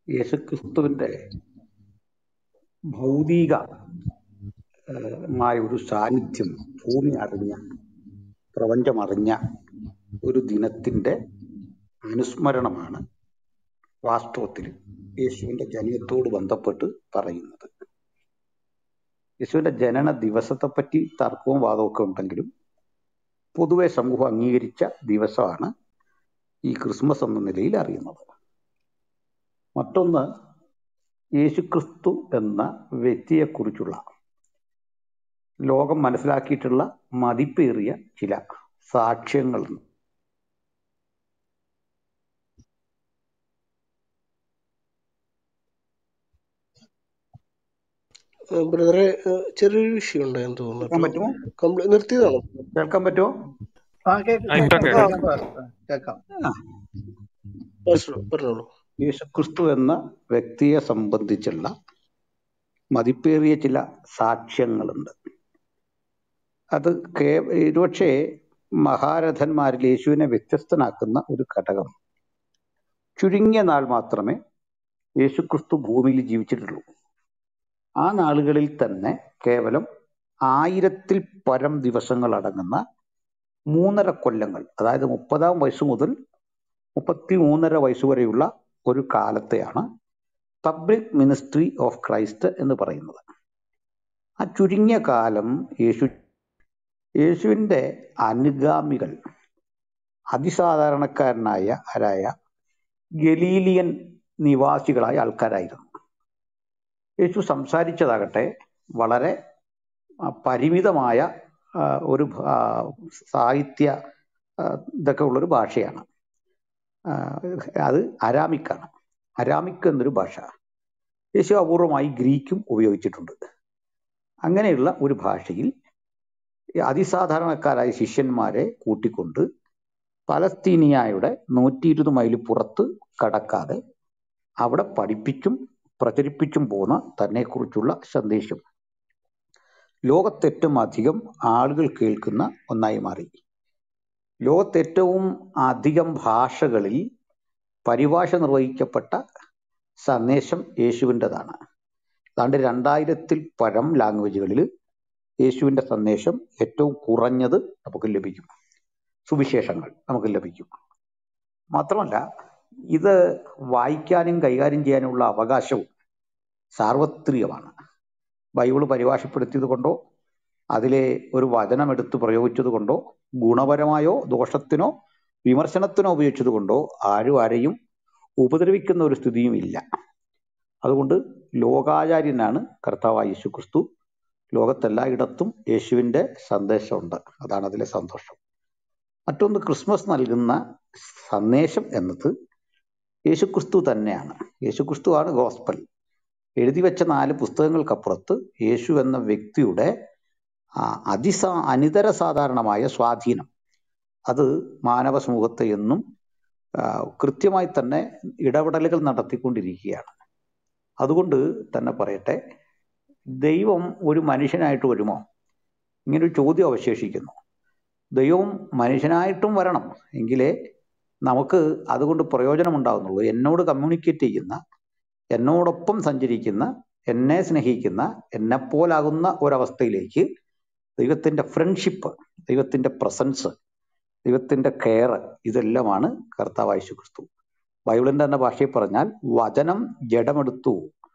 യേശുക്രിസ്തുവിന്റെ ഭൗതിക ഏഹ്, മായ ഒരു സാന്നിധ്യം ഭൂമി അറിഞ്ഞ പ്രപഞ്ചം അറിഞ്ഞ ഒരു ദിനത്തിന്റെ അനുസ്മരണമാണ് വാസ്തവത്തിൽ യേശുവിന്റെ ജനനത്തോട് ബന്ധപ്പെട്ട് പറയുന്നത് യേശുവിന്റെ ജനന ദിവസത്തെപ്പറ്റി തർക്കവും വാദവും ഒക്കെ ഉണ്ടെങ്കിലും പൊതുവെ സമൂഹം അംഗീകരിച്ച ദിവസമാണ് ഈ ക്രിസ്മസ് എന്ന നിലയിൽ അറിയുന്നത് മറ്റൊന്ന് യേശുക്രിസ്തു എന്ന വ്യക്തിയെക്കുറിച്ചുള്ള ലോകം മനസ്സിലാക്കിയിട്ടുള്ള മതിപ്പേറിയ ചില സാക്ഷ്യങ്ങൾ ബ്രദറെ ഏഹ് ചെറിയൊരു വിഷയം ഉണ്ടായെന്ന് തോന്നുന്നു കേൾക്കാൻ പറ്റുമോ കംപ്ലീറ്റ് നിർത്തിയതാണോ കേൾക്കാൻ പറ്റുമോ ആ കേൾക്കാം ആ, ഇപ്പൊ കേൾക്കാം കേൾക്കാം കേൾക്കാം ആ പാസ്റ്റർ പറഞ്ഞോളൂ യേശുക്രിസ്തു എന്ന വ്യക്തിയെ സംബന്ധിച്ചുള്ള മതിപ്പേറിയ ചില സാക്ഷ്യങ്ങളുണ്ട് അത് കേ ഒരുപക്ഷെ മഹാരഥന്മാരിൽ യേശുവിനെ വ്യത്യസ്തനാക്കുന്ന ഒരു ഘടകം ചുരുങ്ങിയ നാൾ മാത്രമേ യേശുക്രിസ്തു ഭൂമിയിൽ ജീവിച്ചിട്ടുള്ളൂ ആ നാളുകളിൽ തന്നെ കേവലം ആയിരത്തിൽ പരം ദിവസങ്ങൾ അടങ്ങുന്ന മൂന്നര കൊല്ലങ്ങൾ അതായത് മുപ്പതാം വയസ്സ് മുതൽ മുപ്പത്തി മൂന്നര വയസ്സ് വരെയുള്ള ഒരു കാലത്തെയാണ് പബ്ലിക് മിനിസ്ട്രി ഓഫ് ക്രൈസ്റ്റ് എന്ന് പറയുന്നത് ആ ചുരുങ്ങിയ കാലം യേശു യേശുവിൻ്റെ അനുഗാമികൾ അതിസാധാരണക്കാരനായ ആരായ ഗലീലിയൻ നിവാസികളായ ആൾക്കാരായിരുന്നു യേശു സംസാരിച്ചതാകട്ടെ വളരെ ആ, പരിമിതമായ ആ, ഒരു ഭ- ആ, സാഹിത്യ ആ, ഇതൊക്കെ ഉള്ളൊരു ഭാഷയാണ് ആ, അത് അരാമിക്കാണ് അരാമിക് എന്നൊരു ഭാഷ യേശു അപൂർവമായി ഗ്രീക്കും ഉപയോഗിച്ചിട്ടുണ്ട് അങ്ങനെയുള്ള ഒരു ഭാഷയിൽ ഈ അതിസാധാരണക്കാരായ ശിഷ്യന്മാരെ കൂട്ടിക്കൊണ്ട് പലസ്തീനിയായുടെ നൂറ്റി ഇരുപത് മൈൽ പുറത്ത് കടക്കാതെ അവിടെ പഠിപ്പിച്ചും പ്രചരിപ്പിച്ചും പോന്ന തന്നെക്കുറിച്ചുള്ള സന്ദേശം ലോകത്തേറ്റവും അധികം ആളുകൾ കേൾക്കുന്ന ഒന്നായി മാറി ലോകത്തേറ്റവും അധികം ഭാഷകളിൽ പരിഭാഷ നിർവഹിക്കപ്പെട്ട സന്ദേശം യേശുവിൻ്റെതാണ് ഏതാണ്ട് രണ്ടായിരത്തിൽ പരം ലാംഗ്വേജുകളിൽ യേശുവിൻ്റെ സന്ദേശം ഏറ്റവും കുറഞ്ഞത് നമുക്ക് ലഭിക്കും സുവിശേഷങ്ങൾ നമുക്ക് ലഭിക്കും മാത്രമല്ല ഇത് വായിക്കാനും കൈകാര്യം ചെയ്യാനുമുള്ള അവകാശവും സാർവത്രികമാണ് ബൈബിൾ പരിഭാഷപ്പെടുത്തിയത് കൊണ്ടോ അതിലെ ഒരു വചനം എടുത്ത് പ്രയോഗിച്ചത് കൊണ്ടോ ഗുണപരമായോ ദോഷത്തിനോ വിമർശനത്തിനോ ഉപയോഗിച്ചത് കൊണ്ടോ ആരും ആരെയും ഉപദ്രവിക്കുന്ന ഒരു സ്ഥിതിയും ഇല്ല അതുകൊണ്ട് ലോകാചാര്യനാണ് കർത്താവായ യേശു ക്രിസ്തു ലോകത്തെല്ലായിടത്തും യേശുവിൻ്റെ സന്ദേശമുണ്ട് അതാണ് അതിലെ സന്തോഷം മറ്റൊന്ന് ക്രിസ്മസ് നൽകുന്ന സന്ദേശം എന്നത് യേശുക്രിസ്തു തന്നെയാണ് യേശുക്രിസ്തുവാണ് ഗോസ്പൽ എഴുതി വെച്ച നാല് പുസ്തകങ്ങൾക്കപ്പുറത്ത് യേശു എന്ന വ്യക്തിയുടെ ആ, അതിസാ അനിതര സാധാരണമായ സ്വാധീനം അത് മാനവ സമൂഹത്തെ എന്നും ആ, കൃത്യമായി തന്നെ ഇടപെടലുകൾ നടത്തിക്കൊണ്ടിരിക്കുകയാണ് അതുകൊണ്ട് തന്നെ പറയട്ടെ ദൈവം ഒരു മനുഷ്യനായിട്ട് വരുമോ ഇങ്ങനൊരു ചോദ്യം അവശേഷിക്കുന്നു ദൈവം മനുഷ്യനായിട്ടും വരണം എങ്കിലേ നമുക്ക് അതുകൊണ്ട് പ്രയോജനം ഉണ്ടാകുന്നുള്ളൂ എന്നോട് കമ്മ്യൂണിക്കേറ്റ് ചെയ്യുന്ന എന്നോടൊപ്പം സഞ്ചരിക്കുന്ന എന്നെ സ്നേഹിക്കുന്ന എന്നെപ്പോലാകുന്ന ഒരവസ്ഥയിലേക്ക് ദൈവത്തിന്റെ ഫ്രണ്ട്ഷിപ്പ് ദൈവത്തിന്റെ പ്രസൻസ് ദൈവത്തിന്റെ കെയർ ഇതെല്ലാമാണ് കർത്താവ് യേശു ക്രിസ്തു ബൈബിളിന്റെ തന്നെ ഭാഷയിൽ പറഞ്ഞാൽ വചനം ജഡമെടുത്തു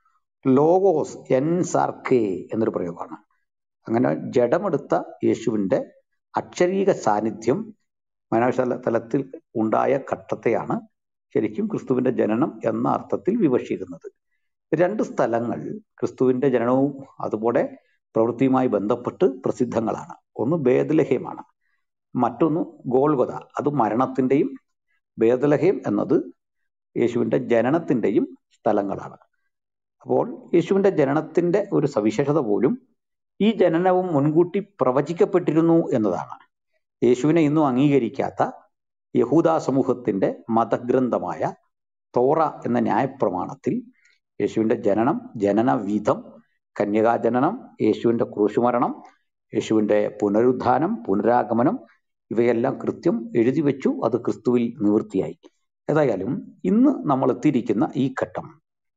ലോഗോസ് എൻ സാർക്കേ എന്നൊരു പ്രയോഗമാണ് അങ്ങനെ ജഡമെടുത്ത യേശുവിന്റെ അക്ഷരീക സാന്നിധ്യം മനുഷ്യ തലത്തിൽ ഉണ്ടായ ഘട്ടത്തെയാണ് ശരിക്കും ക്രിസ്തുവിന്റെ ജനനം എന്ന അർത്ഥത്തിൽ വിവക്ഷിക്കുന്നത് രണ്ട് സ്ഥലങ്ങൾ ക്രിസ്തുവിന്റെ ജനനവും അതുപോലെ പ്രവൃത്തിയുമായി ബന്ധപ്പെട്ട് പ്രസിദ്ധങ്ങളാണ് ഒന്ന് ബേദലഹേമാണ് മറ്റൊന്ന് ഗോൾഗൊത അത് മരണത്തിന്റെയും ബേദലഹേം എന്നത് യേശുവിന്റെ ജനനത്തിന്റെയും സ്ഥലങ്ങളാണ് അപ്പോൾ യേശുവിന്റെ ജനനത്തിന്റെ ഒരു സവിശേഷത പോലും ഈ ജനനവും മുൻകൂട്ടി പ്രവചിക്കപ്പെട്ടിരുന്നു എന്നതാണ് യേശുവിനെ ഇന്നും അംഗീകരിക്കാത്ത യഹൂദ സമൂഹത്തിന്റെ മതഗ്രന്ഥമായ തോറ എന്ന ന്യായപ്രമാണത്തിൽ യേശുവിന്റെ ജനനം ജനനവിധം കന്യകാജനനം യേശുവിന്റെ ക്രൂശുമരണം യേശുവിന്റെ പുനരുത്ഥാനം പുനരാഗമനം ഇവയെല്ലാം കൃത്യം എഴുതി വെച്ചു അത് ക്രിസ്തുവിൽ നിവൃത്തിയായി ഏതായാലും ഇന്ന് നമ്മൾ എത്തിയിരിക്കുന്ന ഈ ഘട്ടം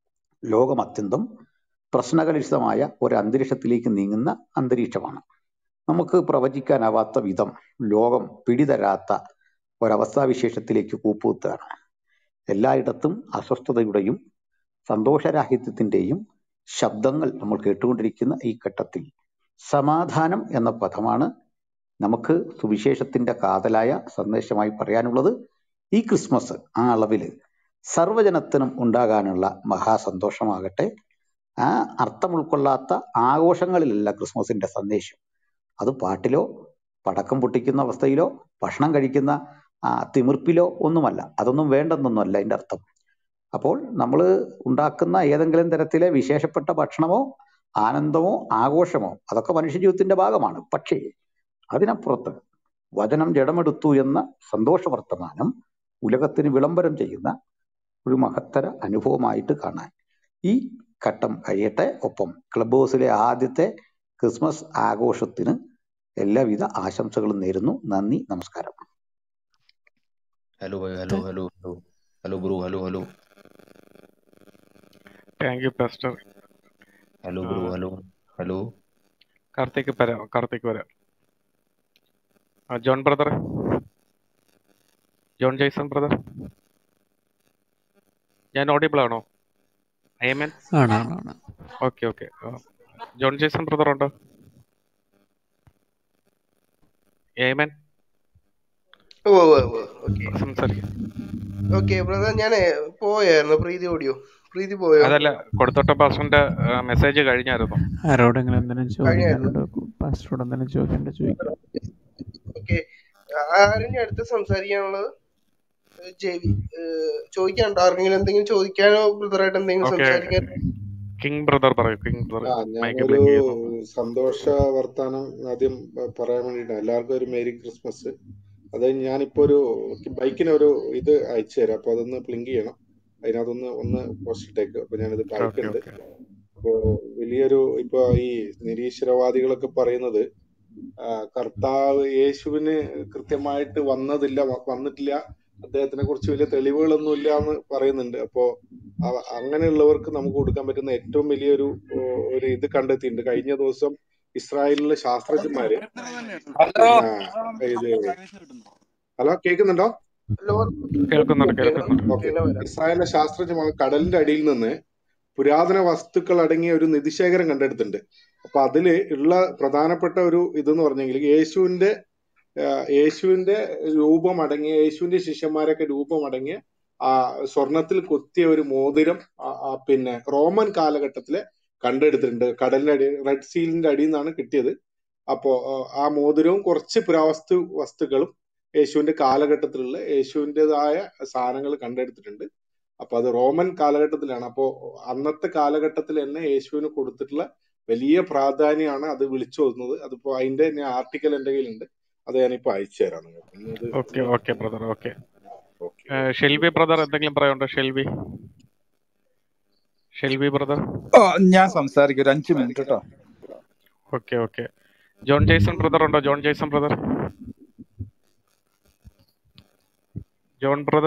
ലോകം അത്യന്തം പ്രശ്നകലുഷിതമായ ഒരു അന്തരീക്ഷത്തിലേക്ക് നീങ്ങുന്ന അന്തരീക്ഷമാണ് നമുക്ക് പ്രവചിക്കാനാവാത്ത വിധം ലോകം പിടിതരാത്ത ഒരവസ്ഥാവിശേഷത്തിലേക്ക് കൂപ്പുകുത്തുകയാണ് എല്ലായിടത്തും അസ്വസ്ഥതയുടെയും സന്തോഷരാഹിത്യത്തിന്റെയും ശബ്ദങ്ങൾ നമ്മൾ കേട്ടുകൊണ്ടിരിക്കുന്ന ഈ ഘട്ടത്തിൽ സമാധാനം എന്ന പദമാണ് നമുക്ക് സുവിശേഷത്തിന്റെ കാതലായ സന്ദേശമായി പറയാനുള്ളത് ഈ ക്രിസ്മസ് ആ അളവിൽ സർവ്വജനത്തിനും ഉണ്ടാകാനുള്ള മഹാസന്തോഷമാകട്ടെ ആ അർത്ഥം ഉൾക്കൊള്ളാത്ത ആഘോഷങ്ങളിലല്ല ക്രിസ്മസിന്റെ സന്ദേശം അത് പാട്ടിലോ പടക്കം പൊട്ടിക്കുന്ന അവസ്ഥയിലോ ഭക്ഷണം കഴിക്കുന്ന ആ, തിമിർപ്പിലോ ഒന്നുമല്ല അതൊന്നും വേണ്ടെന്നൊന്നുമല്ല അതിന്റെ അർത്ഥം അപ്പോൾ നമ്മൾ ഉണ്ടാക്കുന്ന ഏതെങ്കിലും തരത്തിലെ വിശേഷപ്പെട്ട ഭക്ഷണമോ ആനന്ദമോ ആഘോഷമോ അതൊക്കെ മനുഷ്യജീവിതത്തിന്റെ ഭാഗമാണ് പക്ഷേ അതിനപ്പുറത്ത് വചനം ജഡമെടുത്തു എന്ന സന്തോഷ വർത്തമാനം ഉലകത്തിന് വിളംബരം ചെയ്യുന്ന ഒരു മഹത്തര അനുഭവമായിട്ട് കാണാൻ ഈ ഘട്ടം കഴിയട്ടെ ഒപ്പം ക്ലബ് ഹൗസിലെ ആദ്യത്തെ ക്രിസ്മസ് ആഘോഷത്തിന് എല്ലാവിധ ആശംസകളും നേരുന്നു നന്ദി നമസ്കാരം hello hello hello hello hello bro hello hello thank you pastor hello bro hello hello Karthik വരാം കാർത്തിക് വരാം ആ, John brother John Jason brother ഞാൻ ഓഡിബിൾ ആണോ ഐ എൻ ആണ് ആണ് ആണ് okay okay John Jason brother ഉണ്ടോ ഏമൻ ഓ ഓ ഓ ഓക്കെ സംസാരിക്കാം ഓക്കെ ബ്രദർ ഞാൻ പോയായിരുന്നു പ്രീതി ഓടിയോ പ്രീതി പോയോ അതല്ല കൊടുത്തോട്ട പാസ്റ്ററിന്റെ മെസ്സേജ് കഴിഞ്ഞായിരുന്നു ആരോടെങ്കിലും എന്തെങ്കിലും കഴിഞ്ഞായിരുന്നു ചോദിക്കാനുണ്ടോ പാസ്റ്ററോട് എന്തെങ്കിലും ചോദിക്കണ്ട ചോദിക്കാം ഓക്കെ ആരും അടുത്ത് സംസാരിക്കാനുള്ളത് ഏഹ് ജെവി ഏഹ് ചോദിക്കാനുണ്ടോ ആർക്കെങ്കിലും എന്തെങ്കിലും ചോദിക്കാനോ ബ്രദറായിട്ട് എന്തെങ്കിലും ഓക്കെ സംസാരിക്കാൻ കിങ് ബ്രദർ പറയൂ കിങ് ബ്രദർ ആ മൈക്ക് ഞാനൊരു ബ്ലിങ്ക് ചെയ്യുന്നു സന്തോഷ വർത്താനം ആദ്യം പ- പറയാൻ വേണ്ടിയിട്ടാണ് എല്ലാവർക്കും ഒരു മേരി ക്രിസ്മസ് അത് ഞാനിപ്പോ ഒരു ബൈക്കിന് ഒരു ഇത് അയച്ചു തരാം അപ്പൊ അതൊന്ന് പ്ലിങ്ക് ചെയ്യണം അതിനകത്തൊന്ന് ഒന്ന് പോസ്റ്റ് ഇട്ടേക്ക് അപ്പൊ ഞാനിത് ഓക്കെ അയക്കുന്നുണ്ട് ഓക്കെ അപ്പോ വലിയൊരു ഇപ്പൊ ഈ നിരീശ്വരവാദികളൊക്കെ പറയുന്നത് ആ, കർത്താവ് യേശുവിന് കൃത്യമായിട്ട് വന്നതില്ല വ- വന്നിട്ടില്ല അദ്ദേഹത്തിനെ കുറിച്ച് വലിയ തെളിവുകളൊന്നും ഇല്ല എന്ന് പറയുന്നുണ്ട് അപ്പോ അവ- അങ്ങനെയുള്ളവർക്ക് നമുക്ക് കൊടുക്കാൻ പറ്റുന്ന ഏറ്റവും വലിയൊരു ഓ, ഒരു ഇത് കണ്ടെത്തിയിട്ടുണ്ട് കഴിഞ്ഞ ദിവസം ഇസ്രായേലിലെ ശാസ്ത്രജ്ഞന്മാര് പിന്നെ ഇത് ഹലോ കേൾക്കുന്നുണ്ടോ ലോർ കേൾക്കുന്നുണ്ട് കേൾക്കണം കേൾക്കുന്നുണ്ട് ഓക്കെ പിന്നെ വരാം ഇസ്രായേലിലെ ശാസ്ത്രജ്ഞന്മാർ കടലിന്റെ അടിയിൽ നിന്ന് പുരാതന വസ്തുക്കൾ അടങ്ങിയ ഒരു നിധിശേഖരം കണ്ടെടുത്തിട്ടുണ്ട് അപ്പൊ അതില് ഉള്ള പ്രധാനപ്പെട്ട ഒരു ഇതെന്ന് പറഞ്ഞെങ്കിൽ യേശുവിന്റെ ആ, യേശുവിന്റെ രൂപം അടങ്ങിയ യേശുവിന്റെ ശിഷ്യന്മാരൊക്കെ രൂപം അടങ്ങിയ ആ സ്വർണത്തിൽ കൊത്തിയ ഒരു മോതിരം ആ, ആ, പിന്നെ റോമൻ കാലഘട്ടത്തില് കണ്ടെടുത്തിട്ടുണ്ട് കടലിന്റെ അടി റെഡ് സീലിന്റെ അടിയിൽ നിന്നാണ് കിട്ടിയത് അപ്പോ ആ, ആ മോതിരവും കുറച്ച് പുരാവസ്തു വസ്തുക്കളും യേശുവിന്റെ കാലഘട്ടത്തിലുള്ള യേശുവിൻ്റെതായ സാധനങ്ങൾ കണ്ടെടുത്തിട്ടുണ്ട് അപ്പൊ അത് റോമൻ കാലഘട്ടത്തിലാണ് അപ്പോ അന്നത്തെ കാലഘട്ടത്തിൽ തന്നെ യേശുവിന് കൊടുത്തിട്ടുള്ള വലിയ പ്രാധാന്യമാണ് അത് വിളിച്ചു വന്നത് അതിപ്പോ അതിന്റെ ഞാൻ ആർട്ടിക്കൽ എന്റെ കയ്യിലുണ്ട് അത് ഞാനിപ്പോ അയച്ചു തരാം നിങ്ങൾക്ക് ഇനി അത് okay okay brother okay okay Shelvy brother എന്തെങ്കിലും പറയാനുണ്ടോ ഷെൽവി ഷെൽവി ബ്രദർ ആ, ഞാൻ സംസാരിക്കും ഒരു അഞ്ചു മിനിറ്റ് കേട്ടോ okay okay John Jason brother ഉണ്ടോ John Jason brother John brother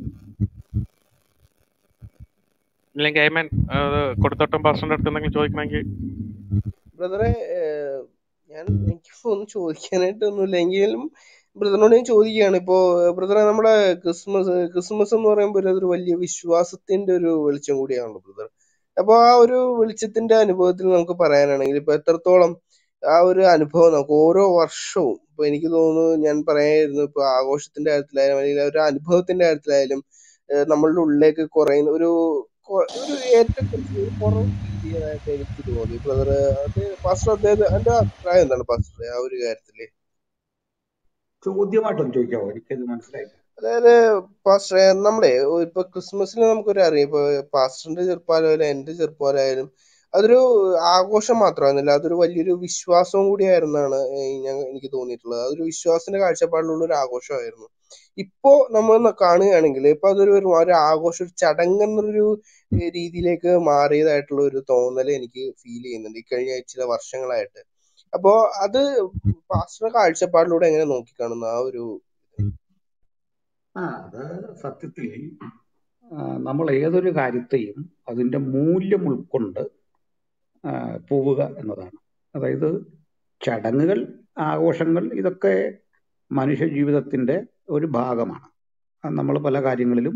ഇല്ലെങ്കിൽ ഐമൻ കൊടുത്തോട്ടും പാസ്റ്ററിന്റെ അടുത്ത് എന്തെങ്കിലും ചോദിക്കണമെങ്കിൽ ബ്രദറെ ഏഹ് ഞാൻ എനിക്കിപ്പോ ഒന്നും ചോദിക്കാനായിട്ടൊന്നുമില്ല എങ്കിലും ബ്രദറിനോട് ഞാൻ ചോദിക്കുകയാണ് ഇപ്പോ ബ്രദറെ നമ്മുടെ ക്രിസ്മസ് ക്രിസ്മസ് എന്ന് പറയുമ്പോൾ അതൊരു വലിയ വിശ്വാസത്തിന്റെ ഒരു വെളിച്ചം കൂടിയാണല്ലോ ബ്രദർ അപ്പൊ ആ ഒരു വെളിച്ചത്തിന്റെ അനുഭവത്തിൽ നമുക്ക് പറയാനാണെങ്കിൽ ഇപ്പൊ എത്രത്തോളം ആ ഒരു അനുഭവം നമുക്ക് ഓരോ വർഷവും ഇപ്പൊ എനിക്ക് തോന്നുന്നു ഞാൻ പറയായിരുന്നു ഇപ്പൊ ആഘോഷത്തിന്റെ കാര്യത്തിലായാലും അല്ലെങ്കിൽ ആ ഒരു അനുഭവത്തിന്റെ കാര്യത്തിലായാലും ഏഹ് നമ്മളുടെ ഉള്ളിലേക്ക് കുറയുന്ന ഒരു കൊ- ഒരു ഏറ്റക്കുറച്ചിൽ ഒരു കുറവ് ഫീൽ ചെയ്യുന്നതായിട്ട് എനിക്ക് തോന്നി ബ്രദർ അത് പാസ്റ്റർ അദ്ദേഹം എന്റെ അഭിപ്രായം എന്താണ് പാസ്റ്റർ ആ ഒരു കാര്യത്തില് ചോദ്യമായിട്ടൊന്ന് ചോദിക്കാവോ എനിക്കത് മനസ്സിലായില്ല അതായത് പാസ്റ്റർ നമ്മളെ ഇപ്പൊ ക്രിസ്മസിൽ നമുക്കൊരു അറിയാം ഇപ്പൊ പാസ്റ്ററിന്റെ ചെറുപ്പമായാലും എന്റെ ചെറുപ്പമായാലും അതൊരു ആഘോഷം മാത്രമായിരുന്നില്ല അതൊരു വലിയൊരു വിശ്വാസവും കൂടിയായിരുന്നാണ് ഞാൻ എനിക്ക് തോന്നിയിട്ടുള്ളത് അതൊരു വിശ്വാസത്തിന്റെ കാഴ്ചപ്പാടിലുള്ള ഒരു ആഘോഷമായിരുന്നു ഇപ്പോ നമ്മൾ ന- കാണുകയാണെങ്കിൽ ഇപ്പൊ അതൊരു ഒരു ഒരു ആഘോഷം ഒരു ചടങ്ങ് എന്നൊരു ഏഹ് രീതിയിലേക്ക് മാറിയതായിട്ടുള്ള ഒരു തോന്നൽ എനിക്ക് ഫീൽ ചെയ്യുന്നുണ്ട് ഈ കഴിഞ്ഞ ചില വർഷങ്ങളായിട്ട് അപ്പോ അത് പാസ്റ്ററുടെ കാഴ്ചപ്പാടിലൂടെ എങ്ങനെ നോക്കിക്കാണുന്നു ആ ഒരു ആ അത് സത്യത്തിൽ ആ, നമ്മൾ ഏതൊരു കാര്യത്തെയും അതിന്റെ മൂല്യം ഉൾക്കൊണ്ട് ആ, പോവുക എന്നതാണ് അതായത് ചടങ്ങുകൾ ആഘോഷങ്ങൾ ഇതൊക്കെ മനുഷ്യ ജീവിതത്തിന്റെ ഒരു ഭാഗമാണ് നമ്മൾ പല കാര്യങ്ങളിലും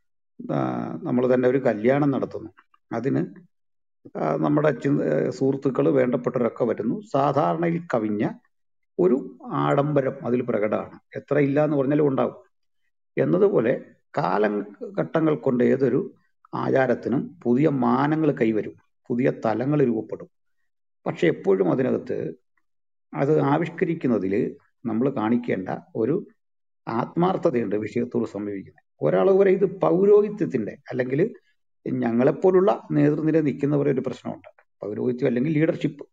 നമ്മൾ തന്നെ ഒരു കല്യാണം നടത്തുന്നു അതിന് ആ, നമ്മുടെ സുഹൃത്തുക്കൾ വേണ്ടപ്പെട്ടവരൊക്കെ വരുന്നു സാധാരണയിൽ കവിഞ്ഞ ഒരു ആഡംബരം അതിൽ പ്രകടമാണ് എത്ര ഇല്ല എന്ന് പറഞ്ഞാലും ഉണ്ടാവും എന്നതുപോലെ കാലഘട്ടങ്ങൾ കൊണ്ട് ഏതൊരു ആചാരത്തിനും പുതിയ മാനങ്ങൾ കൈവരും പുതിയ തലങ്ങൾ രൂപപ്പെടും പക്ഷെ എപ്പോഴും അതിനകത്ത് അത് ആവിഷ്കരിക്കുന്നതിൽ നമ്മൾ കാണിക്കേണ്ട ഒരു ആത്മാർത്ഥതയുണ്ട് വിഷയത്തോട് സമീപിക്കുന്നത് ഒരാൾ വരെ ഇത് പൗരോഹിത്യത്തിന്റെ അല്ലെങ്കിൽ ഞങ്ങളെപ്പോലുള്ള നേതൃനിര നിൽക്കുന്നവരെ ഒരു പ്രശ്നമുണ്ട് പൗരോഹിത്യം അല്ലെങ്കിൽ ലീഡർഷിപ്പ്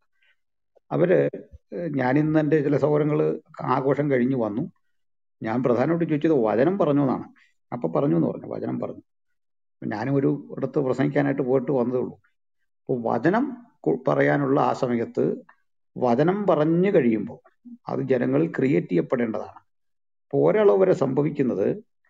അവര് ഞാൻ ഇന്ന് എൻ്റെ ചില സൗകര്യങ്ങൾ ആഘോഷം കഴിഞ്ഞു വന്നു ഞാൻ പ്രധാനമായിട്ട് ചോദിച്ചത് വചനം പറഞ്ഞു എന്നാണ് അപ്പൊ പറഞ്ഞു എന്ന് പറഞ്ഞു വചനം പറഞ്ഞു ഞാനും ഒരു ഇടത്ത് പ്രസംഗിക്കാനായിട്ട് പോയിട്ട് വന്നതേ ഉള്ളൂ അപ്പോൾ വചനം കൊ- പറയാനുള്ള ആ സമയത്ത് വചനം പറഞ്ഞു കഴിയുമ്പോൾ അത് ജനങ്ങളിൽ ക്രിയേറ്റ് ചെയ്യപ്പെടേണ്ടതാണ് അപ്പോൾ ഒരളവ് വരെ സംഭവിക്കുന്നത്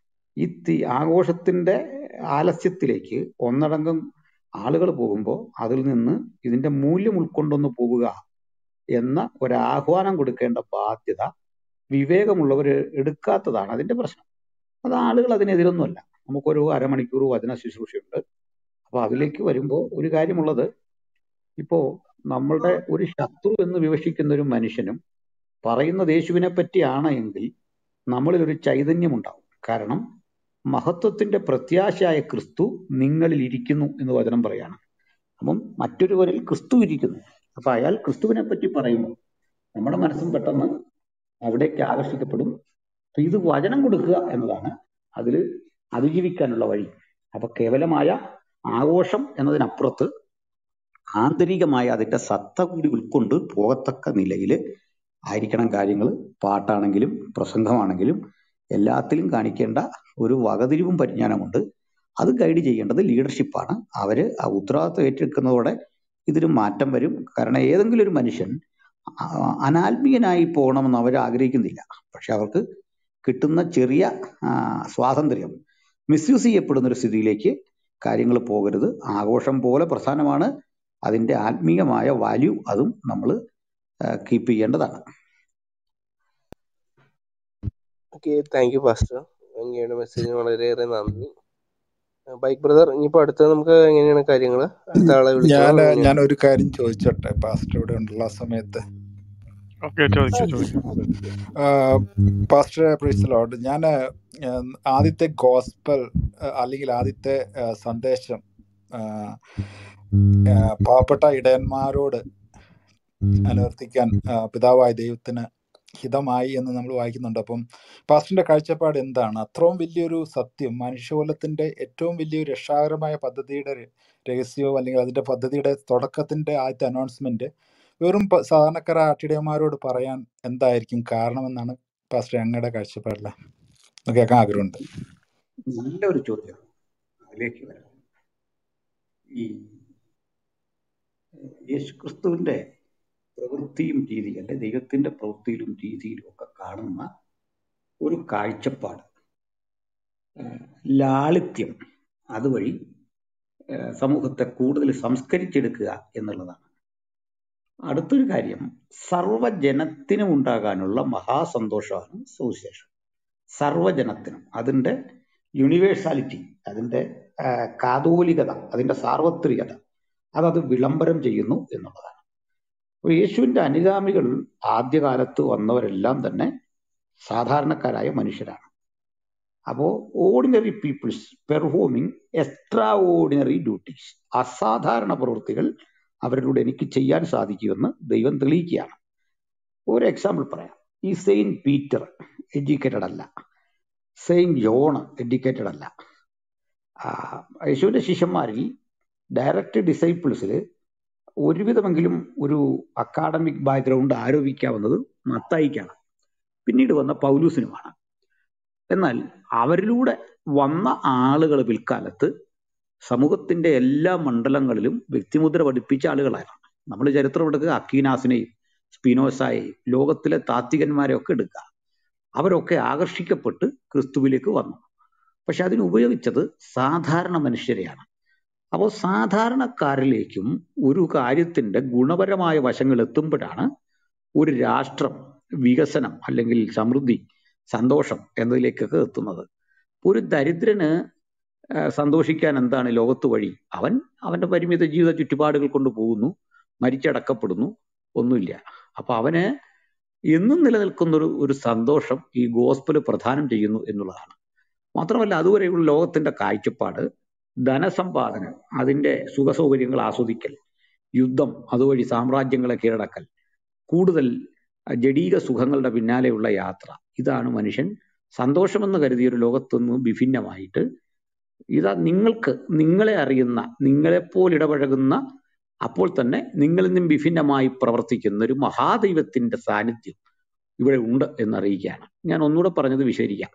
ഈ തി ആഘോഷത്തിന്റെ ആലസ്യത്തിലേക്ക് ഒന്നടങ്കം ആളുകൾ പോകുമ്പോൾ അതിൽ നിന്ന് ഇതിന്റെ മൂല്യം ഉൾക്കൊണ്ടൊന്ന് പോവുക എന്ന ഒരു ആഹ്വാനം കൊടുക്കേണ്ട ബാധ്യത വിവേകമുള്ളവർ എടുക്കാത്തതാണ് അതിന്റെ പ്രശ്നം അത് ആളുകൾ അതിനെതിരൊന്നുമല്ല നമുക്കൊരു അരമണിക്കൂർ വചന ശുശ്രൂഷയുണ്ട് അപ്പൊ അതിലേക്ക് വരുമ്പോൾ ഒരു കാര്യമുള്ളത് ഇപ്പോ നമ്മളുടെ ഒരു ശത്രു എന്ന് വിവക്ഷിക്കുന്ന ഒരു മനുഷ്യനും പറയുന്നത് യേശുവിനെ പറ്റിയാണ് എങ്കിൽ നമ്മളിൽ ഒരു ചൈതന്യം ഉണ്ടാവും കാരണം മഹത്വത്തിന്റെ പ്രത്യാശയായ ക്രിസ്തു നിങ്ങളിൽ ഇരിക്കുന്നു എന്ന് വചനം പറയാണ് അപ്പം മറ്റൊരുവരിൽ ക്രിസ്തു ഇരിക്കുന്നു അപ്പൊ അയാൾ ക്രിസ്തുവിനെ പറ്റി പറയുമ്പോൾ നമ്മുടെ മനസ്സും പെട്ടെന്ന് അവിടേക്ക് ആകർഷിക്കപ്പെടും അപ്പൊ ഇത് വചനം കൊടുക്കുക എന്നതാണ് അതിൽ അതിജീവിക്കാനുള്ള വഴി അപ്പൊ കേവലമായ ആഘോഷം എന്നതിനപ്പുറത്ത് ആന്തരികമായ അതിന്റെ സത്ത കൂടി ഉൾക്കൊണ്ട് പോകത്തക്ക നിലയിൽ ആയിരിക്കണം കാര്യങ്ങൾ പാട്ടാണെങ്കിലും പ്രസംഗമാണെങ്കിലും എല്ലാത്തിലും കാണിക്കേണ്ട ഒരു വകതിരിവും പരിജ്ഞാനമുണ്ട് അത് ഗൈഡ് ചെയ്യേണ്ടത് ലീഡർഷിപ്പാണ് അവര് ആ ഉത്തരവാദിത്വം ഏറ്റെടുക്കുന്നതോടെ ഇതിന് മാറ്റം വരും കാരണം ഏതെങ്കിലും ഒരു മനുഷ്യൻ ആ, അനാത്മീയനായി പോകണമെന്ന് അവർ ആഗ്രഹിക്കുന്നില്ല പക്ഷെ അവർക്ക് കിട്ടുന്ന ചെറിയ ആ, സ്വാതന്ത്ര്യം മിസ്യൂസ് ചെയ്യപ്പെടുന്ന ഒരു സ്ഥിതിയിലേക്ക് കാര്യങ്ങൾ പോകരുത് ആഘോഷം പോലെ പ്രധാനമാണ് അതിന്റെ ആത്മീയമായ വാല്യൂ അതും നമ്മൾ കീപ്പ് ചെയ്യേണ്ടതാണ് ഓക്കെ താങ്ക് യു പാസ്റ്റർ അങ്ങയുടെ മെസ്സേജിന് വളരെയേറെ നന്ദി ബൈക്ക് ബ്രദർ ഇനിയിപ്പോ അടുത്ത നമുക്ക് എങ്ങനെയാണ് കാര്യങ്ങൾ അടുത്ത ആളെ വിളിക്കണോ ഞാൻ ഞാൻ എങ്ങനെയാണ് ഒരു കാര്യം ചോദിച്ചോട്ടെ പാസ്റ്റർ ഇവിടെ ഉള്ള സമയത്ത് ഓക്കെ ചോദിക്കൂ ചോദിക്കൂ പാസ്റ്റർ പ്രൈസ് ലോഡ് ഞാൻ ആദ്യത്തെ ഗോസ്പൽ അല്ലെങ്കിൽ ആദ്യത്തെ ആ, സന്ദേശം ആ, ആ, പാവപ്പെട്ട ഇടയന്മാരോട് അനുവർത്തിക്കാൻ ആ, പിതാവായ ദൈവത്തിന് ഹിതമായി എന്ന് നമ്മൾ വായിക്കുന്നുണ്ട് അപ്പം പാസ്റ്ററിന്റെ കാഴ്ചപ്പാട് എന്താണ് അത്രയും വലിയൊരു സത്യം മനുഷ്യകുലത്തിന്റെ ഏറ്റവും വലിയൊരു രക്ഷാകരമായ പദ്ധതിയുടെ ര- രഹസ്യവും അല്ലെങ്കിൽ അതിന്റെ പദ്ധതിയുടെ തുടക്കത്തിന്റെ ആദ്യത്തെ അനൗൺസ്മെന്റ് വെറും പ- സാധാരണക്കാരായ ആട്ടിടയന്മാരോട് പറയാൻ എന്തായിരിക്കും കാരണമെന്നാണ് പാസ്റ്റർ അങ്ങയുടെ കാഴ്ചപ്പാടിൽ ഒന്ന് കേൾക്കാൻ ആഗ്രഹമുണ്ട് നല്ലൊരു ചോദ്യം അതിലേക്ക് വരാം ഈ യേശുക്രിസ്തുവിന്റെ പ്രവൃത്തിയും രീതി അല്ലെ ദൈവത്തിന്റെ പ്രവൃത്തിയിലും രീതിയിലും ഒക്കെ കാണുന്ന ഒരു കാഴ്ചപ്പാട് ആ, ലാളിത്യം അതുവഴി ആ, സമൂഹത്തെ കൂടുതൽ സംസ്കരിച്ചെടുക്കുക എന്നുള്ളതാണ് അടുത്തൊരു കാര്യം സർവജനത്തിനും ഉണ്ടാകാനുള്ള മഹാസന്തോഷമാണ് സുവിശേഷം സർവജനത്തിനും അതിന്റെ യൂണിവേഴ്സാലിറ്റി അതിന്റെ ആ, കാതോലികത അതിന്റെ സാർവത്രികത അതത് വിളംബരം ചെയ്യുന്നു എന്നുള്ളതാണ് അപ്പോൾ യേശുവിന്റെ അനുഗാമികൾ ആദ്യകാലത്ത് വന്നവരെല്ലാം തന്നെ സാധാരണക്കാരായ മനുഷ്യരാണ് അപ്പോ ordinary peoples performing extraordinary duties അസാധാരണ പ്രവൃത്തികൾ അവരിലൂടെ എനിക്ക് ചെയ്യാൻ സാധിക്കുമെന്ന് ദൈവം തെളിയിക്കുകയാണ് ഒരു എക്സാമ്പിൾ പറയാം ഈ സെയിന്റ് പീറ്റർ എഡ്യൂക്കേറ്റഡ് അല്ല സെയിന്റ് ജോൺ എഡ്യൂക്കേറ്റഡ് അല്ല ആ, യേശുവിന്റെ ശിഷ്യന്മാരിൽ ഡയറക്റ്റ് ഡിസൈപ്പിൾസിൽ ഒരുവിധമെങ്കിലും ഒരു അക്കാഡമിക് ബാക്ക്ഗ്രൗണ്ട് ആരോപിക്കാവുന്നത് മത്തായിക്കാണ് പിന്നീട് വന്ന പൗലൂസിനുമാണ് എന്നാൽ അവരിലൂടെ വന്ന ആളുകൾ പിൽക്കാലത്ത് സമൂഹത്തിന്റെ എല്ലാ മണ്ഡലങ്ങളിലും വ്യക്തിമുദ്ര പഠിപ്പിച്ച ആളുകളായിരുന്നു നമ്മൾ ചരിത്രം എടുക്കുക അക്കീനാസിനെയും സ്പിനോസായെയും ലോകത്തിലെ താത്വികന്മാരെ ഒക്കെ എടുക്കുക അവരൊക്കെ ആകർഷിക്കപ്പെട്ട് ക്രിസ്തുവിലേക്ക് വന്നു പക്ഷെ അതിന് ഉപയോഗിച്ചത് സാധാരണ മനുഷ്യരെയാണ് അപ്പോൾ സാധാരണക്കാരിലേക്കും ഒരു കാര്യത്തിന്റെ ഗുണപരമായ വശങ്ങൾ എത്തുമ്പോഴാണ് ഒരു രാഷ്ട്രം വികസനം അല്ലെങ്കിൽ സമൃദ്ധി സന്തോഷം എന്നതിലേക്കൊക്കെ എത്തുന്നത് ഒരു ദരിദ്രന് ആ, സന്തോഷിക്കാൻ എന്താണ് ലോകത്ത് വഴി അവൻ അവന്റെ പരിമിത ജീവിത ചുറ്റുപാടുകൾ കൊണ്ട് പോകുന്നു മരിച്ചടക്കപ്പെടുന്നു ഒന്നുമില്ല അപ്പൊ അവന് എന്നും നിലനിൽക്കുന്ന ഒരു ഒരു സന്തോഷം ഈ ഗോസ്പല് പ്രദാനം ചെയ്യുന്നു എന്നുള്ളതാണ് മാത്രമല്ല അതുവരെയുള്ള ലോകത്തിന്റെ കാഴ്ചപ്പാട് ധനസമ്പാദനം അതിന്റെ സുഖസൗകര്യങ്ങൾ ആസ്വദിക്കൽ യുദ്ധം അതുവഴി സാമ്രാജ്യങ്ങളെ കീഴടക്കൽ കൂടുതൽ അഹ് ജഡീക സുഖങ്ങളുടെ പിന്നാലെയുള്ള യാത്ര ഇതാണ് മനുഷ്യൻ സന്തോഷമെന്ന് കരുതിയ ഒരു ലോകത്തു നിന്ന് വിഭിന്നമായിട്ട് ഇതാ നിങ്ങൾക്ക് നിങ്ങളെ അറിയുന്ന നിങ്ങളെപ്പോലെ ഇടപഴകുന്ന അപ്പോൾ തന്നെ നിങ്ങളിൽ നിന്നും വിഭിന്നമായി പ്രവർത്തിക്കുന്ന ഒരു മഹാദൈവത്തിന്റെ സാന്നിധ്യം ഇവിടെ ഉണ്ട് എന്നറിയിക്കുകയാണ് ഞാൻ ഒന്നുകൂടെ പറഞ്ഞത് വിശദീകരിക്കാം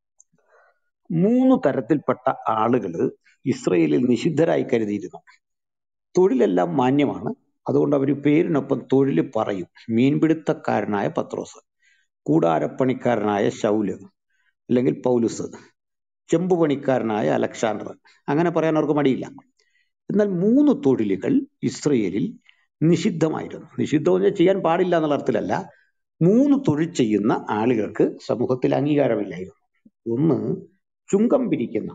മൂന്ന് തരത്തിൽപ്പെട്ട ആളുകൾ ഇസ്രയേലിൽ നിഷിദ്ധരായി കരുതിയിരുന്നു തൊഴിലെല്ലാം മാന്യമാണ് അതുകൊണ്ട് അവർ പേരിനൊപ്പം തൊഴിൽ പറയും മീൻപിടുത്തക്കാരനായ പത്രോസ് കൂടാരപ്പണിക്കാരനായ ശൗല് അല്ലെങ്കിൽ പൗലുസ് ചെമ്പുപണിക്കാരനായ അലക്സാണ്ടർ അങ്ങനെ പറയാൻ അവർക്ക് മടിയില്ല എന്നാൽ മൂന്ന് തൊഴിലുകൾ ഇസ്രയേലിൽ നിഷിദ്ധമായിരുന്നു നിഷിദ്ധം എന്ന് വെച്ചാൽ ചെയ്യാൻ പാടില്ല എന്നുള്ള അർത്ഥത്തിലല്ല മൂന്ന് തൊഴിൽ ചെയ്യുന്ന ആളുകൾക്ക് സമൂഹത്തിൽ അംഗീകാരമില്ലായിരുന്നു ഒന്ന് ചുങ്കം പിരിക്കുന്ന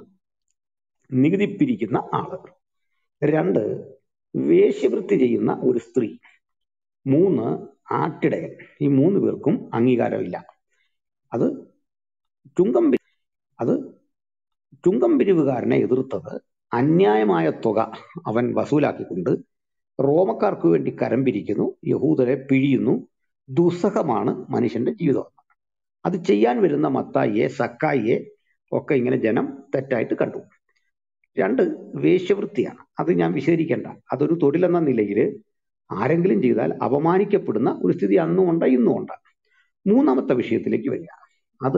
നികുതി പിരിക്കുന്ന ആള് രണ്ട് വേശ്യവൃത്തി ചെയ്യുന്ന ഒരു സ്ത്രീ മൂന്ന് ആട്ടിടയൻ ഈ മൂന്ന് പേർക്കും അംഗീകാരമില്ല അത് ചുങ്കം പി- അത് ചുങ്കം പിരിവുകാരനെ എതിർത്തത് അന്യായമായ തുക അവൻ വസൂലാക്കിക്കൊണ്ട് റോമക്കാർക്ക് വേണ്ടി കരം പിരിക്കുന്നു യഹൂദരെ പിഴിയുന്നു ദുസ്സഹമാണ് മനുഷ്യന്റെ ജീവിതം അത് ചെയ്യാൻ വരുന്ന മത്തായിയെ സക്കായിയെ ഒക്കെ ഇങ്ങനെ ജനം തെറ്റായിട്ട് കണ്ടു രണ്ട് വേശ്യവൃത്തിയാണ് അത് ഞാൻ വിശദീകരിക്കേണ്ട അതൊരു തൊഴിലെന്ന നിലയിൽ ആരെങ്കിലും ചെയ്താൽ അപമാനിക്കപ്പെടുന്ന ഒരു സ്ഥിതി അന്നും ഉണ്ട് ഇന്നും ഉണ്ട് മൂന്നാമത്തെ വിഷയത്തിലേക്ക് വരിക അത്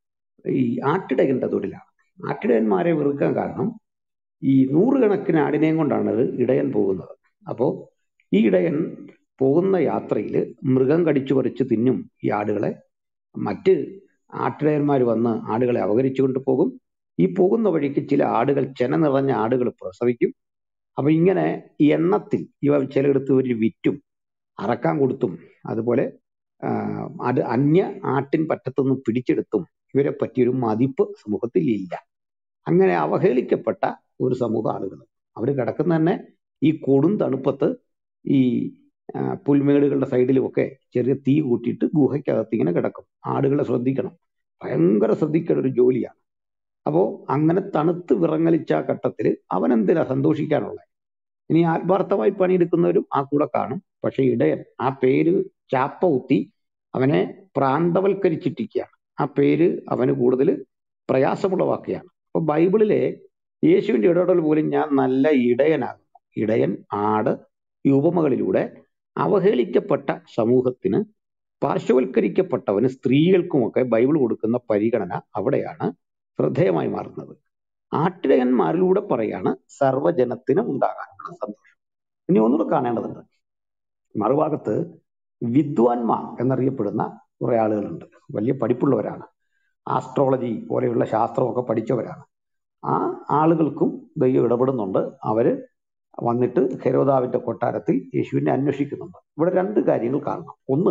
ഈ ആട്ടിടയന്റെ തൊഴിലാണ് ആട്ടിടയന്മാരെ വെറുക്കാൻ കാരണം ഈ നൂറുകണക്കിന് ആടിനെയും കൊണ്ടാണ് ഒരു ഇടയൻ പോകുന്നത് അപ്പോൾ ഈ ഇടയൻ പോകുന്ന യാത്രയിൽ മൃഗം കടിച്ചു പറിച്ച് തിന്നും ഈ ആടുകളെ മറ്റ് ആട്ടിടയന്മാർ വന്ന് ആടുകളെ അപകരിച്ചുകൊണ്ട് പോകും ഈ പോകുന്ന വഴിക്ക് ചില ആടുകൾ ചെന നിറഞ്ഞ ആടുകൾ പ്രസവിക്കും അപ്പൊ ഇങ്ങനെ എണ്ണത്തിൽ ഇവ ചിലയിടത്ത് ഒരു വിറ്റും അറക്കാൻ കൊടുത്തും അതുപോലെ ആ, അത് അന്യ ആട്ടിൻ പറ്റത്തുനിന്ന് പിടിച്ചെടുത്തും ഇവരെ പറ്റിയൊരു മതിപ്പ് സമൂഹത്തിൽ ഇല്ല അങ്ങനെ അവഹേളിക്കപ്പെട്ട ഒരു സമൂഹ ആളുകൾ അവർ കിടക്കുന്ന തന്നെ ഈ കൊടും തണുപ്പത്ത് ഈ ആ, പുൽമേടുകളുടെ സൈഡിലുമൊക്കെ ചെറിയ തീ കൂട്ടിയിട്ട് ഗുഹയ്ക്കകത്ത് ഇങ്ങനെ കിടക്കും ആടുകളെ ശ്രദ്ധിക്കണം ഭയങ്കര ശ്രദ്ധിക്കേണ്ട ഒരു ജോലിയാണ് അപ്പോ അങ്ങനെ തണുത്ത് വിറങ്ങലിച്ച ആ ഘട്ടത്തിൽ അവൻ എന്തിനാ സന്തോഷിക്കാനുള്ളത് ഇനി ആത്മാർത്ഥമായി പണിയെടുക്കുന്നവരും ആ കൂടെ കാണും പക്ഷെ ഇടയൻ ആ പേര് ചാപ്പ കുത്തി അവനെ പ്രാന്തവൽക്കരിച്ചിട്ടിരിക്കുകയാണ് ആ പേര് അവന് കൂടുതൽ പ്രയാസമുള്ളവാക്കുകയാണ് അപ്പൊ ബൈബിളിലെ യേശുവിന്റെ ഇടപെടൽ പോലും ഞാൻ നല്ല ഇടയനാകുന്നു ഇടയൻ ആട് ഈ ഉപമകളിലൂടെ അവഹേളിക്കപ്പെട്ട സമൂഹത്തിന് പാർശ്വവൽക്കരിക്കപ്പെട്ടവന് സ്ത്രീകൾക്കുമൊക്കെ ബൈബിൾ കൊടുക്കുന്ന പരിഗണന അവിടെയാണ് ശ്രദ്ധേയമായി മാറുന്നത് ആട്ടിടയന്മാരിലൂടെ പറയാണ് സർവ്വജനത്തിനും ഉണ്ടാകാനുള്ള സന്തോഷം ഇനി ഒന്നുകൂടെ കാണേണ്ടതുണ്ട് മറുഭാഗത്ത് വിദ്വാൻമാർ എന്നറിയപ്പെടുന്ന കുറെ ആളുകളുണ്ട് വലിയ പഠിപ്പുള്ളവരാണ് ആസ്ട്രോളജി പോലെയുള്ള ശാസ്ത്രമൊക്കെ പഠിച്ചവരാണ് ആ ആളുകൾക്കും ദൈവം ഇടപെടുന്നുണ്ട് അവര് വന്നിട്ട് ഹെരോദാവിന്റെ കൊട്ടാരത്തിൽ യേശുവിനെ അന്വേഷിക്കുന്നുണ്ട് ഇവിടെ രണ്ട് കാര്യങ്ങൾ കാണണം ഒന്ന്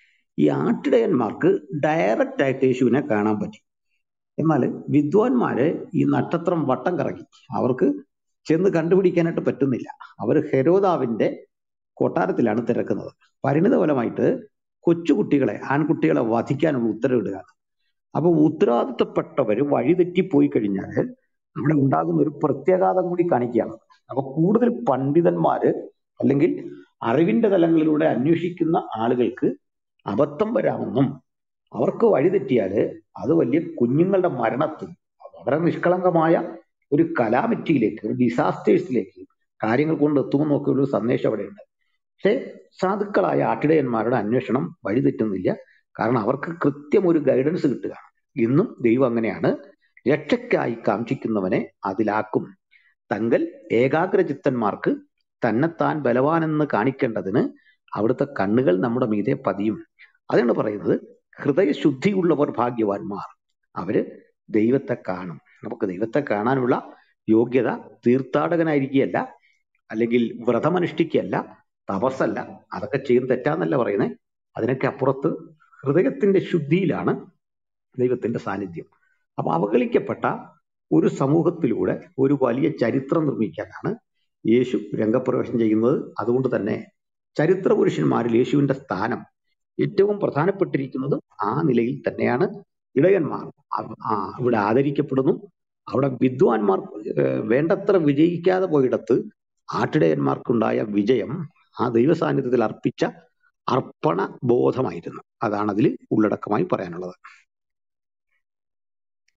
ഈ ആട്ടിടയന്മാർക്ക് ഡയറക്റ്റ് ആയിട്ട് യേശുവിനെ കാണാൻ പറ്റി എന്നാൽ വിദ്വാൻമാര് ഈ നക്ഷത്രം വട്ടം കറങ്ങി അവർക്ക് ചെന്ന് കണ്ടുപിടിക്കാനായിട്ട് പറ്റുന്നില്ല അവർ ഹെരോദാവിന്റെ കൊട്ടാരത്തിലാണ് തിരക്കുന്നത് പരിണിതഫലമായിട്ട് കൊച്ചുകുട്ടികളെ ആൺകുട്ടികളെ വധിക്കാനുള്ള ഉത്തരവിടുകയാണ് അപ്പൊ ഉത്തരവാദിത്തപ്പെട്ടവർ വഴിതെറ്റിപ്പോയി കഴിഞ്ഞാൽ അവിടെ ഉണ്ടാകുന്ന ഒരു പ്രത്യാഘാതം കൂടി കാണിക്കുകയാണ് അപ്പൊ കൂടുതൽ പണ്ഡിതന്മാര് അല്ലെങ്കിൽ അറിവിന്റെ തലങ്ങളിലൂടെ അന്വേഷിക്കുന്ന ആളുകൾക്ക് അബദ്ധം വരാമെന്നും അവർക്ക് വഴിതെറ്റിയാല് അത് വലിയ കുഞ്ഞുങ്ങളുടെ മരണത്തിൽ വളരെ നിഷ്കളങ്കമായ ഒരു കലാമിറ്റിയിലേക്ക് ഒരു ഡിസാസ്റ്റേഴ്സിലേക്ക് കാര്യങ്ങൾ കൊണ്ടെത്തുമെന്നൊക്കെ ഒക്കെ ഒരു സന്ദേശം അവിടെയുണ്ട് പക്ഷേ സാധുക്കളായ ആട്ടിടയന്മാരുടെ അന്വേഷണം വഴിതെറ്റുന്നില്ല കാരണം അവർക്ക് കൃത്യം ഒരു ഗൈഡൻസ് കിട്ടുക ഇന്നും ദൈവം അങ്ങനെയാണ് രക്ഷയ്ക്കായി കാംക്ഷിക്കുന്നവനെ അതിലാക്കും തങ്കൽ ഏകാഗ്രചിത്തന്മാർക്ക് തന്നെത്താൻ ബലവാനെന്ന് കാണിക്കേണ്ടതിന് അവിടുത്തെ കണ്ണുകൾ നമ്മുടെ മീതെ പതിയും അതാണ് പറയുന്നത് ഹൃദയശുദ്ധിയുള്ളവർ ഭാഗ്യവാന്മാർ അവര് ദൈവത്തെ കാണും നമുക്ക് ദൈവത്തെ കാണാനുള്ള യോഗ്യത തീർത്ഥാടകനായിരിക്കുകയല്ല അല്ലെങ്കിൽ വ്രതമനുഷ്ഠിക്കുകയല്ല തപസ്സല്ല അതൊക്കെ ചെയ്യുന്ന തെറ്റാന്നല്ല പറയുന്നത് അതിനൊക്കെ അപ്പുറത്ത് ഹൃദയത്തിന്റെ ശുദ്ധിയിലാണ് ദൈവത്തിന്റെ സാന്നിധ്യം അപ്പൊ അവഗണിക്കപ്പെട്ട ഒരു സമൂഹത്തിലൂടെ ഒരു വലിയ ചരിത്രം നിർമ്മിക്കാനാണ് യേശു രംഗപ്രവേശം ചെയ്യുന്നത് അതുകൊണ്ട് തന്നെ ചരിത്ര പുരുഷന്മാരിൽ യേശുവിന്റെ സ്ഥാനം ഏറ്റവും പ്രധാനപ്പെട്ടിരിക്കുന്നതും ആ നിലയിൽ തന്നെയാണ് ഇടയന്മാർ അവ- ആ, ഇവിടെ ആദരിക്കപ്പെടുന്നു അവിടെ വിദ്വാൻമാർ ഏഹ്, വേണ്ടത്ര വിജയിക്കാതെ പോയിടത്ത് ആട്ടിടയന്മാർക്കുണ്ടായ വിജയം ആ ദൈവസാന്നിധ്യത്തിൽ അർപ്പിച്ച അർപ്പണ ബോധമായിരുന്നു അതാണ് അതിൽ ഉള്ളടക്കമായി പറയാനുള്ളത്